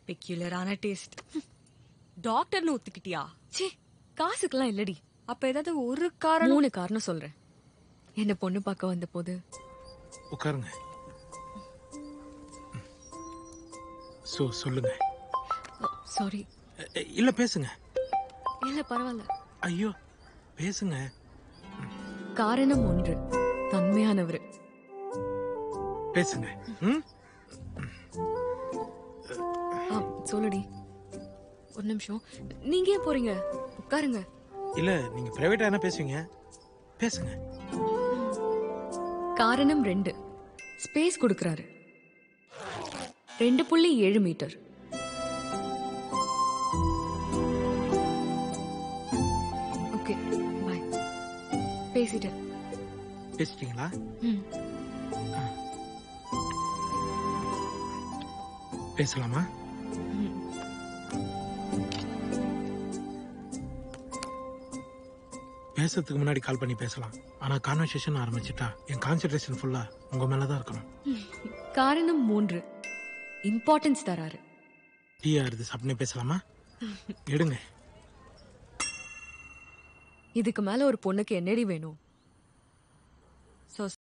பெக்யூலரான taste டாக்டர்னு ஒத்துக்கிட்டியா ச்சே காசுக்கெல்லாம் இல்லடி அப்ப ஏதாவது ஒரு காரணம் மூணு காரணம் சொல்றேன் என்ன பொண்ணு பார்க்க வந்த போது உட்காருங்க சோ சொல்லுங்க சாரி அ- அ, இல்ல பேசுங்க இல்ல பரவாயில்ல ஐயோ பேசுங்க காரணம் ஒன்று தன்மையானவர் பேசுங்க ம் ஆ, சொல்லுடி ஒரு நிமிஷம் நீங்க ஏன் போறீங்க உட்காருங்க இல்ல நீங்க பிரைவேட்டா என்ன பேசுவீங்க பேசுங்க காரணம் ரெண்டு ஸ்பேஸ் கொடுக்கறாரு ரெண்டு புள்ளி ஏழு மீட்டர் ஓகே பாய் பேசிட்டேன் பேசிட்டீங்களா ம் பேசலாமா ம். பேசுறதுக்கு முன்னாடி கால் பண்ணி பேசலாம் ஆனா கான்வர்சேஷன் ஆரம்பிச்சிட்டா என் கான்சென்ட்ரேஷன் ஃபுல்லா உங்க மேலதான் இருக்கணும் காரணம் மூன்று இம்பார்ட்டன்ஸ் தராரு டீ ஆறுது சாப்பிட்டு பேசலாமா எடுங்க இதுக்கு மேல ஒரு பொண்ணுக்கு என்னடி வேணும் சோ